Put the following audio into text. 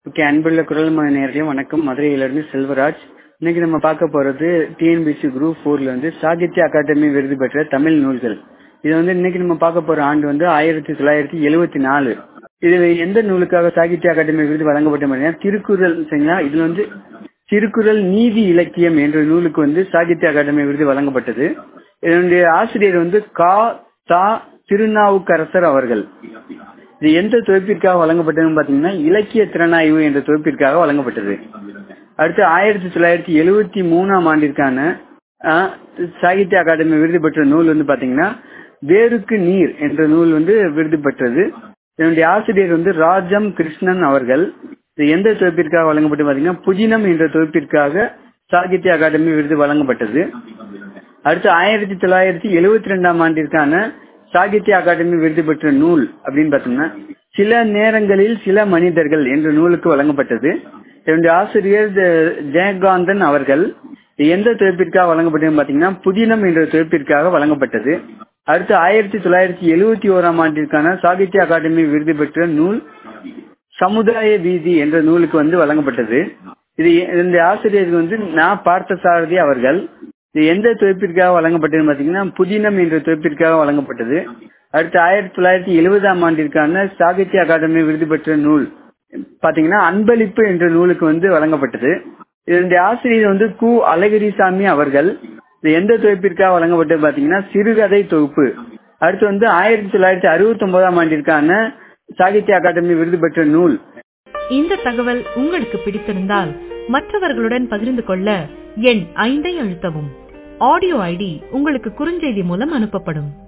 okay அன்புள்ள குரல் மன நேரடியும் வணக்கம் மதுரையிலிருந்து செல்வராஜ் இன்னைக்கு நம்ம பார்க்க போறது டிஎன்பிசி குரூப் ஃபோர்ல வந்து சாகித்ய அகாடமி விருது பெற்ற தமிழ் நூல்கள் இது வந்து இன்னைக்கு நம்ம பார்க்க போற ஆண்டு வந்து ஆயிரத்தி தொள்ளாயிரத்தி எழுவத்தி நாலு இது எந்த நூலுக்காக சாகித்ய அகாடமி விருது வழங்கப்பட்ட பார்த்தீங்கன்னா திருக்குறள் சரிங்களா இதுல வந்து திருக்குறள் நீதி இலக்கியம் என்ற நூலுக்கு வந்து சாகித்ய அகாடமி விருது வழங்கப்பட்டது இதனுடைய ஆசிரியர் வந்து கா தா திருநாவுக்கரசர் அவர்கள் இது எந்த தொகுப்பிற்காக வழங்கப்பட்டதுன்னு பாத்தீங்கன்னா இலக்கிய திறனாய்வு என்ற தொகுப்பிற்காக வழங்கப்பட்டது அடுத்து ஆயிரத்தி தொள்ளாயிரத்தி எழுவத்தி மூணாம் ஆண்டிற்கான ஆஹ், சாகித்ய அகாடமி விருது பெற்ற நூல் வந்து பாத்தீங்கன்னா வேருக்கு நீர் என்ற நூல் வந்து விருது பெற்றது இதனுடைய ஆசிரியர் வந்து ராஜம் கிருஷ்ணன் அவர்கள் இது எந்த தொகுப்பிற்காக வழங்கப்பட்டு பாத்தீங்கன்னா புதினம் என்ற தொகுப்பிற்காக சாகித்ய அகாடமி விருது வழங்கப்பட்டது அடுத்து ஆயிரத்தி தொள்ளாயிரத்தி எழுவத்தி ரெண்டாம் ஆண்டிற்கான சாகித்ய அகாடமி விருது பெற்ற நூல் அப்படின்னு பார்த்தோம்னா சில நேரங்களில் சில மனிதர்கள் என்ற நூலுக்கு வழங்கப்பட்டது என்னுடைய ஆசிரியர் ஜெ- ஜெயகாந்தன் அவர்கள் எந்த தொகுப்பிற்காக வழங்கப்பட்டது பாத்தீங்கன்னா புதினம் என்ற தொகுப்பிற்காக வழங்கப்பட்டது அடுத்து ஆயிரத்தி தொள்ளாயிரத்தி எழுவத்தி ஓராம் ஆண்டிற்கான சாகித்ய அகாடமி விருது பெற்ற நூல் சமுதாய வீதி என்ற நூலுக்கு வந்து வழங்கப்பட்டது இது இந்த ஆசிரியருக்கு வந்து நான் பார்த்த சாரதி அவர்கள் இது எந்த தொகுப்பிற்காக வழங்கப்பட்டது பாத்தீங்கன்னா புதினம் என்ற தொகுப்பிற்காக வழங்கப்பட்டது அடுத்து ஆயிரத்தி தொள்ளாயிரத்தி எழுபதாம் ஆண்டிற்கான சாகித்ய அகாடமி விருது பெற்ற நூல் பாத்தீங்கன்னா அன்பளிப்பு என்ற நூலுக்கு வந்து வழங்கப்பட்டது இதனுடைய ஆசிரியர் வந்து கு அழகிரிசாமி அவர்கள் இது எந்த தொகுப்பிற்காக வழங்கப்பட்டது பாத்தீங்கன்னா சிறுகதை தொகுப்பு அடுத்து வந்து ஆயிரத்தி தொள்ளாயிரத்தி அறுபத்தி ஒன்பதாம் ஆண்டிற்கான சாகித்ய அகாடமி விருது பெற்ற நூல் இந்த தகவல் உங்களுக்கு பிடித்திருந்தால் மற்றவர்களுடன் பகிர்ந்து கொள்ள எண் ஐந்தை அழுத்தவும் ஆடியோ ஐடி உங்களுக்கு குறுஞ்செய்தி மூலம் அனுப்பப்படும்